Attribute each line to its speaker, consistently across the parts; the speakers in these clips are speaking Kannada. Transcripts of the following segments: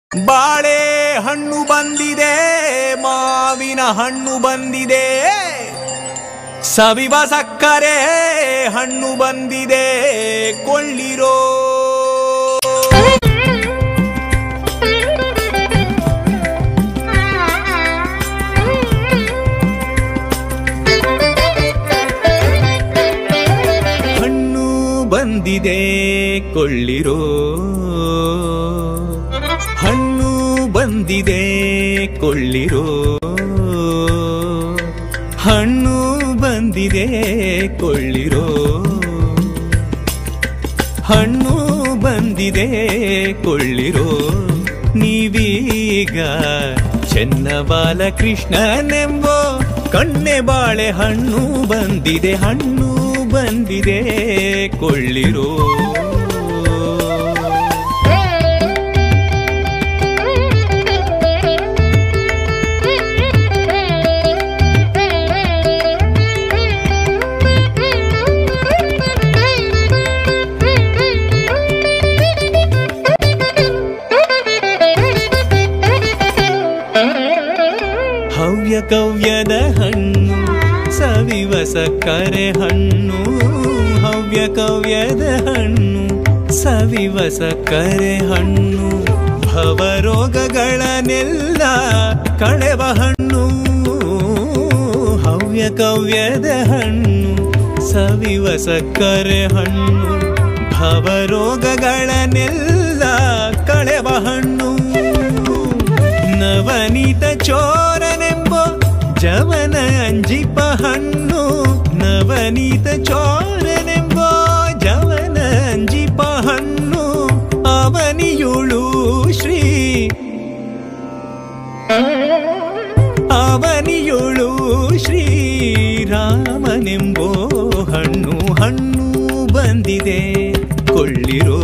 Speaker 1: ಬಾಳೆ ಹಣ್ಣು ಬಂದಿದೆ ಮಾವಿನ ಹಣ್ಣು ಬಂದಿದೆ ಸವಿವ ಸಕ್ಕರೆ ಹಣ್ಣು ಬಂದಿದೆ ಕೊಳ್ಳಿರೋ ಹಣ್ಣು ಬಂದಿದೆ ಕೊಳ್ಳಿರೋ ಹಣ್ಣು ಬಂದಿದೆ ಕೊಳ್ಳಿರೋ ಹಣ್ಣು ಬಂದಿದೆ ಕೊಳ್ಳಿರೋ ಹಣ್ಣು ಬಂದಿದೆ ಕೊಳ್ಳಿರೋ ನೀವೀಗ ಚೆನ್ನಬಾಲ ಕೃಷ್ಣನೆಂಬೋ ಕಣ್ಣೆ ಬಾಳೆ ಹಣ್ಣು ಬಂದಿದೆ ಹಣ್ಣು ಬಂದಿದೆ ಕೊಳ್ಳಿರೋ ಹವ್ಯ ಕವ್ಯದ ಹಣ್ಣು ಸವಿವ ಸಕ್ಕರೆ ಹಣ್ಣು ಹವ್ಯ ಕವ್ಯದ ಹಣ್ಣು ಸವಿವ ಸಕ್ಕರೆ ಹಣ್ಣು ಭವರೋಗಗಳನ್ನೆಲ್ಲ ಕಳೆವ ಹಣ್ಣು ಹವ್ಯ ಕವ್ಯದ ಹಣ್ಣು ಸವಿವ ಸಕ್ಕರೆ ಹಣ್ಣು ಭವರೋಗಗಳನ್ನೆಲ್ಲ ಕಳೆವ ಹಣ್ಣು ನವನೀತ ಚೋರನೆಂಬೋ ಜವನ ಅಂಜಿಪ ಹಣ್ಣು ನವನೀತ ಚೋರನೆಂಬೋ ಜವನ ಅಂಜಿಪ ಹಣ್ಣು ಅವನಿಯುಳು ಶ್ರೀ ಅವನಿಯುಳು ಶ್ರೀರಾಮನೆಂಬೋ ಹಣ್ಣು ಹಣ್ಣು ಬಂದಿದೆ ಕೊಳ್ಳಿರೋ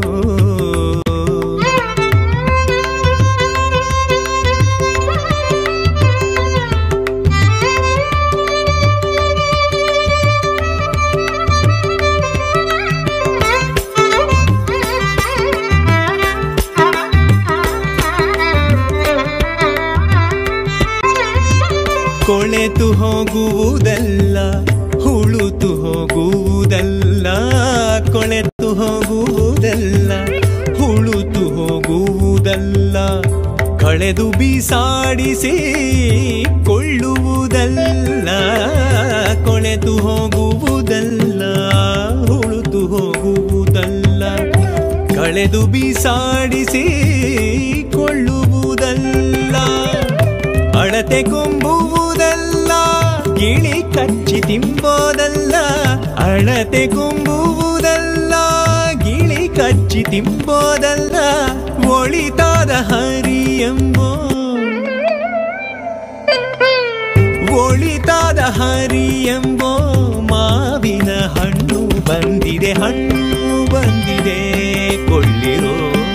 Speaker 1: ಕೊಳೆತು ಹೋಗುವುದಲ್ಲ ಹುಳುತು ಹೋಗುವುದಲ್ಲ ಕೊಳೆತು ಹೋಗುವುದಲ್ಲ ಹುಳುತು ಹೋಗುವುದಲ್ಲ ಕಳೆದು ಬೀಸಾಡಿಸಿ ಕೊಳ್ಳುವುದಲ್ಲ ಕೊಳೆತು ಹೋಗುವುದಲ್ಲ ಹುಳುತು ಹೋಗುವುದಲ್ಲ ಕಳೆದು ಬೀಸಾಡಿಸಿ ಕೊಳ್ಳುವುದಲ್ಲ ಅಳತೆ ಕೊಂಬುವುದಲ್ಲ ಗಿಳಿ ಕಚ್ಚಿ ತಿಂಬೋದಲ್ಲ ಅಳತೆ ಕೊಂಬುವುದಲ್ಲ ಗಿಳಿ ಕಚ್ಚಿ ತಿಂಬೋದಲ್ಲ ಒಳಿತಾದ ಹರಿ ಎಂಬೋ ಒಳಿತಾದ ಹರಿ ಎಂಬೋ ಮಾವಿನ ಹಣ್ಣು ಬಂದಿದೆ ಹಣ್ಣು ಬಂದಿದೆ ಕೊಳ್ಳಿರೋ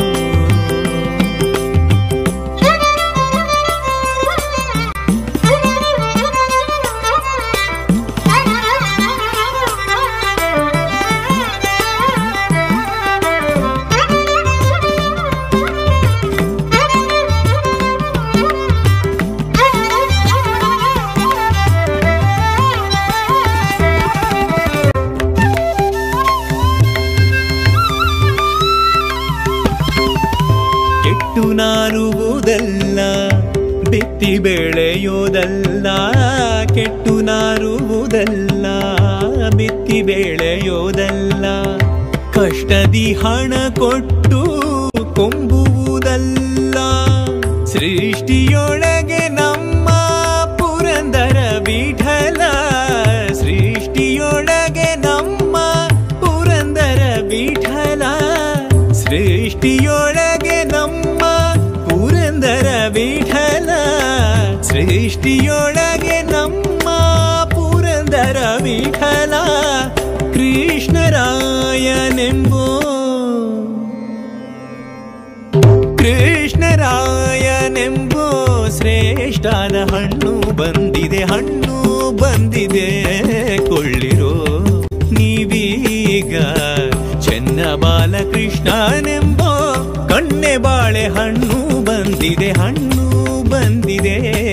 Speaker 1: ಕೆಟ್ಟು ನಾರುವುದಲ್ಲ ಬಿತ್ತಿ ಬೆಳೆಯೋದಲ್ಲ ಕೆಟ್ಟು ನಾರುವುದಲ್ಲ ಬಿತ್ತಿ ಬೆಳೆಯೋದಲ್ಲ ಕಷ್ಟದಿ ಹಣ ಕೊಟ್ಟು ಕೊಂಬುವುದಲ್ಲ ಸೃಷ್ಟಿಯೊಳಗೆ ನಮ್ಮ ಪುರಂದರ ವಿಠಲ ಸೃಷ್ಟಿಯೊಳಗೆ ನಮ್ಮ ಪುರಂದರ ವಿಠಲ ಸೃಷ್ಟಿಯೊಳಗೆ ನಮ್ಮ ಪುರಂದರ ವಿಠಲ ಸೃಷ್ಟಿಯೊಳಗೆ ನಮ್ಮ ಪುರಂದರ ವಿಠಲ ಕೃಷ್ಣರಾಯನೆಂಬೋ ಕೃಷ್ಣರಾಯನೆಂಬೋ ಶ್ರೇಷ್ಠನ ಹಣ್ಣು ಬಂದಿದೆ ಹಣ್ಣು ಬಂದಿದೆ ಕೊಳ್ಳಿರೋ ನೀವೀಗ ಚೆನ್ನ ಬಾಲಕೃಷ್ಣನೆಂಬೋ ಕಣ್ಣೆ ಬಾಳೆ ಹಣ್ಣು ಬಂದಿದೆ ಹಣ್ಣು ಬಂದಿದೆ